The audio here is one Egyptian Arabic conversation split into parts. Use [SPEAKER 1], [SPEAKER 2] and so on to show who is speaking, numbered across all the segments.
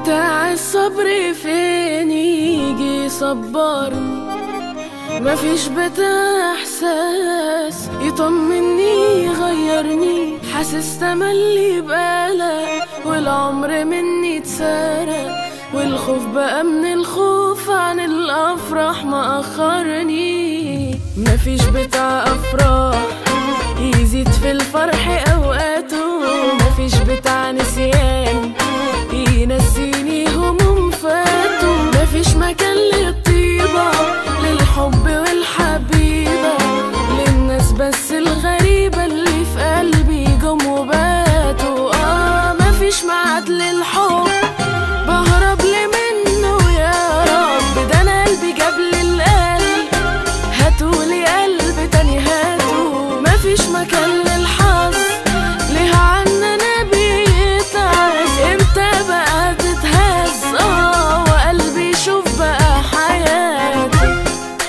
[SPEAKER 1] بتاع الصبر فين يجي يصبرني مفيش بتاع احساس يطمني يغيرني حاسس تملي بقلق والعمر مني اتسرق والخوف بقى من الخوف عن الافراح مأخرني مفيش بتاع افراح يزيد في الفرح اوقاته مفيش بتاع نسيان ينسيني هموم فاتوا مفيش مكان للطيبة للحب والحبيبة للناس بس الغريبة اللي في قلبي جم وباتوا اه مفيش ميعاد للحب بهرب لي منه يا رب ده انا قلبي جاب لي القلب هاتولي قلب تاني هاتوا مفيش مكان للحظ ليه عننا بيتعز امتى بقى تتهز اه وقلبي يشوف بقى حياتي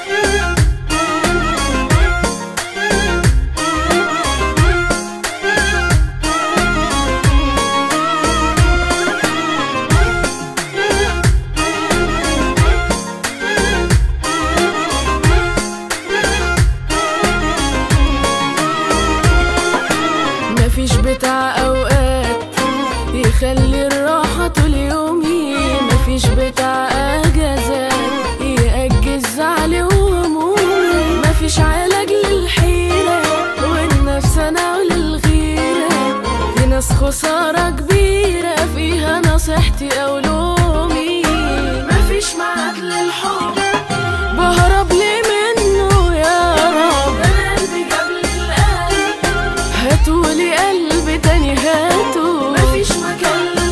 [SPEAKER 1] مفيش بتاع اوقات يخلي الراحة طول يومي مفيش بتاع اجازات يأجل زعلي وهمومي مفيش علاج للحيرة والنفس انا وللغيرة في ناس خسارة كبيرة فيها نصيحتي او لومي مفيش ميعاد للحب بهرب لي منه يا رب انا قلبي جاب لي القلب هاتولي قلب تاني هاتوا مفيش مكان